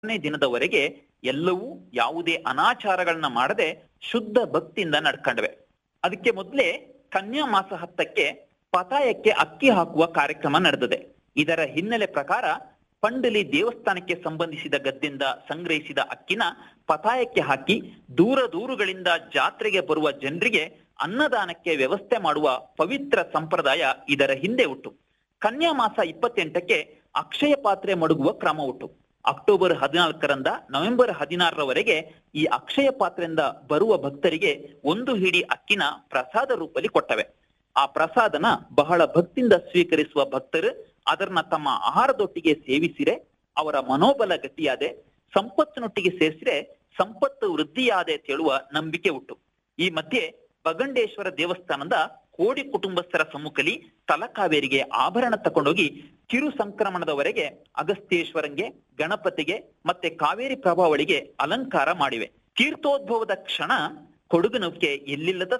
ಹತ್ತನೇ ದಿನದವರೆಗೆ ಎಲ್ಲವೂ ಯಾವುದೇ ಅನಾಚಾರಗಳನ್ನ ಮಾಡದೆ ಶುದ್ಧ ಭಕ್ತಿಯಿಂದ ನಡ್ಕೊಂಡ್ವೆ ಅದಕ್ಕೆ ಮೊದಲೇ ಕನ್ಯಾ ಮಾಸ ಹತ್ತಕ್ಕೆ ಪತಾಯಕ್ಕೆ ಅಕ್ಕಿ ಹಾಕುವ ಕಾರ್ಯಕ್ರಮ ನಡೆದಿದೆ ಇದರ ಹಿನ್ನೆಲೆ ಪ್ರಕಾರ ಪಂಡಲಿ ದೇವಸ್ಥಾನಕ್ಕೆ ಸಂಬಂಧಿಸಿದ ಗದ್ದೆಯಿಂದ ಸಂಗ್ರಹಿಸಿದ ಅಕ್ಕಿನ ಪತಾಯಕ್ಕೆ ಹಾಕಿ ದೂರ ದೂರುಗಳಿಂದ ಜಾತ್ರೆಗೆ ಬರುವ ಜನರಿಗೆ ಅನ್ನದಾನಕ್ಕೆ ವ್ಯವಸ್ಥೆ ಮಾಡುವ ಪವಿತ್ರ ಸಂಪ್ರದಾಯ ಇದರ ಹಿಂದೆ ಹುಟ್ಟು ಕನ್ಯಾ ಮಾಸ ಇಪ್ಪತ್ತೆಂಟಕ್ಕೆ ಅಕ್ಷಯ ಪಾತ್ರೆ ಮಡಗುವ ಕ್ರಮ ಹುಟ್ಟು ಅಕ್ಟೋಬರ್ ಹದಿನಾಲ್ಕರಿಂದ ನವೆಂಬರ್ ಹದಿನಾರರವರೆಗೆ ಈ ಅಕ್ಷಯ ಪಾತ್ರೆಯಿಂದ ಬರುವ ಭಕ್ತರಿಗೆ ಒಂದು ಹಿಡಿ ಅಕ್ಕಿನ ಪ್ರಸಾದ ರೂಪದಲ್ಲಿ ಕೊಟ್ಟವೆ ಆ ಪ್ರಸಾದನ ಬಹಳ ಭಕ್ತಿಯಿಂದ ಸ್ವೀಕರಿಸುವ ಭಕ್ತರು ಅದನ್ನ ತಮ್ಮ ಆಹಾರದೊಟ್ಟಿಗೆ ಸೇವಿಸಿರೆ ಅವರ ಮನೋಬಲ ಗಟ್ಟಿಯಾದೆ ಸಂಪತ್ತಿನೊಟ್ಟಿಗೆ ಸೇರಿಸಿರೆ ಸಂಪತ್ತು ವೃದ್ಧಿಯಾದೆ ತೇಳುವ ನಂಬಿಕೆ ಉಂಟು ಈ ಮಧ್ಯೆ ಬಗಂಡೇಶ್ವರ ದೇವಸ್ಥಾನದ ಕೋಡಿ ಕುಟುಂಬಸ್ಥರ ಸಮ್ಮುಖಲಿ ತಲಕಾವೇರಿಗೆ ಆಭರಣ ತಕೊಂಡೋಗಿ ಕಿರು ಸಂಕ್ರಮಣದವರೆಗೆ ಅಗಸ್ತ್ಯೇಶ್ವರಂಗೆ ಗಣಪತಿಗೆ ಮತ್ತೆ ಕಾವೇರಿ ಪ್ರಭಾವಳಿಗೆ ಅಲಂಕಾರ ಮಾಡಿವೆ ತೀರ್ಥೋದ್ಭವದ ಕ್ಷಣ ಕೊಡಗನಕ್ಕೆ ಎಲ್ಲಿಲ್ಲದ